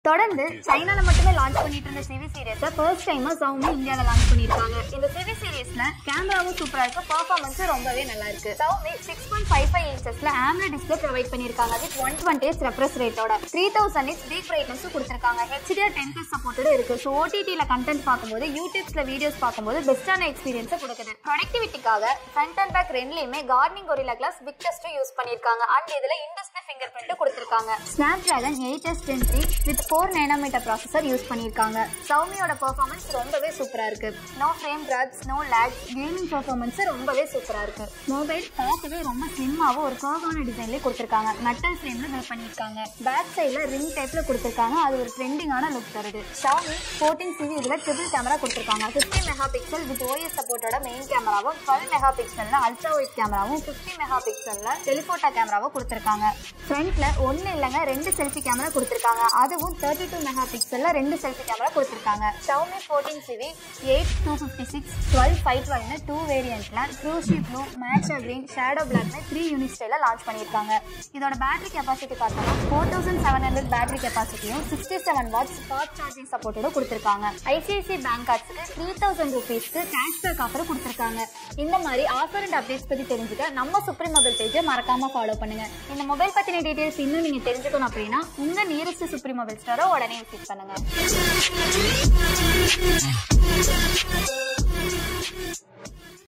தொடர்ந்து சைனால மட்டுமே லான்ச் பண்ணிட்டு இருந்த சிவி சீரியஸை ஃபர்ஸ்ட் டைமா சவுமி இந்தியாவில் லான்ச் பண்ணியிருக்காங்க இந்த சிவி சீரியஸ்ல கேமராவும் சூப்பரா இருக்கு பர்ஃபார்மன்ஸும் ரொம்பவே நல்லா இருக்கு Xiaomi six point five five இன்ச்சஸ்ல ஆம்ல டிஸ்பிளே ப்ரொவைட் பண்ணியிருக்காங்க வித் ஒன் டுவெண்ட்டி எஸ் ரெஃப்ரெஷ் ரேட்டோட த்ரீ தௌசண்ட் இட்ஸ் டீப் பிரைட்னஸும் கொடுத்துருக்காங்க ஹெச்டிஆர் டென் பிளஸ் சப்போர்ட்டோட இருக்கு ஸோ ஓடிடியில் கண்டென்ட் பார்க்கும்போது யூடியூப்ஸ்ல வீடியோஸ் பார்க்கும்போது பெஸ்ட்டான எக்ஸ்பீரியன்ஸை கொடுக்குது ப்ரொடக்டிவிட்டிக்காக ஃப்ரண்ட் அண்ட் பேக் ரெண்டுலையுமே கார்னிங் கொரிலா கிளாஸ் பிக் டெஸ்ட்டும் யூஸ் பண்ணியிருக்காங்க அண்ட் இதுல இன்டெஸ்ட்ல ஃபிங்கர் பிரிண்ட் கொடுத்துருக்காங்க Snapdragon eight S gen three with four nanometer processor use பண்ணியிருக்காங்க சௌமியோட பெர்ஃபார்மன்ஸ் ரொம்பவே சூப்பரா இருக்கு no frame drops no lag gaming performance ரொம்பவே சூப்பரா இருக்கு மொபைல் பார்க்கவே ரொம்ப ஸ்லிம்மாவும் ஒரு கர்வான டிசைன்லேயே கொடுத்துருக்காங்க மெட்டல் ஃப்ரேம்ல பில்ட் பண்ணியிருக்காங்க பேக் சைடில் ரிங் டைப்ல கொடுத்துருக்காங்க அது ஒரு ட்ரெண்டிங்கான லுக் தருது ஷாமி ஃபோர்டீன் சிவி இதுல ட்ரிபிள் கேமரா கொடுத்துருக்காங்க fifty megapixel with OS சப்போர்ட்டோட மெயின் கேமராவும் டுவெல் மெகா பிக்சல்ல அல்ட்ரா ஒயிட் கேமராவும் ஃபிஃப்டி மெகா பிக்சல்ல டெலிஃபோட்டோ கேமராவும் கொடுத்துருக்காங்க ஃப்ரண்ட்ல ஒன்னு இல்லைங்க ரெண்டு செல்ஃபி கேமரா கொடுத்துருக்காங்க அதுவும் தேர்ட்டி டூ மெகா பிக்சல்ல ரெண்டு செல்ஃபி கேமரா கொடுத்துருக்காங்க Xiaomi fourteen Civi eight two fifty six twelve five twelve two வேரியன்ட்ல cruise blue matcha green shadow பிளாக்னு த்ரீ யூனிட் ஸ்டைல லான்ச் பண்ணியிருக்காங்க இதோட பேட்டரி கெப்பாசிட்டி பார்த்தோம்னா four thousand seven hundred battery கெப்பாசிட்டியும் sixty seven watts fast charging சப்போர்ட்டோட கொடுத்துருக்காங்க ICICI bank கார்ட்ஸுக்கு த்ரீ தௌசண்ட் ருபீஸ்க்கு கேஷ்பேக் ஆஃபர் கொடுத்துருக்காங்க இந்த மாதிரி ஆஃபர் அண்ட் அப்டேட்ஸ் பத்தி தெரிஞ்சுக்க நம்ம சுப்ரீம் மொபைல் பேஜை மறக்காம ஃபாலோ பண்ணுங்க இந்த மொபைல் பத்தின டீடைல்ஸ் இன்னும் நீங்க தெரிஞ்சுக்கணும் அப்படின்னா உங்க நியரஸ்ட் சுப்ரீம் மொபைல் ஸ்டோரை உடனே விசிட் பண்ணுங்க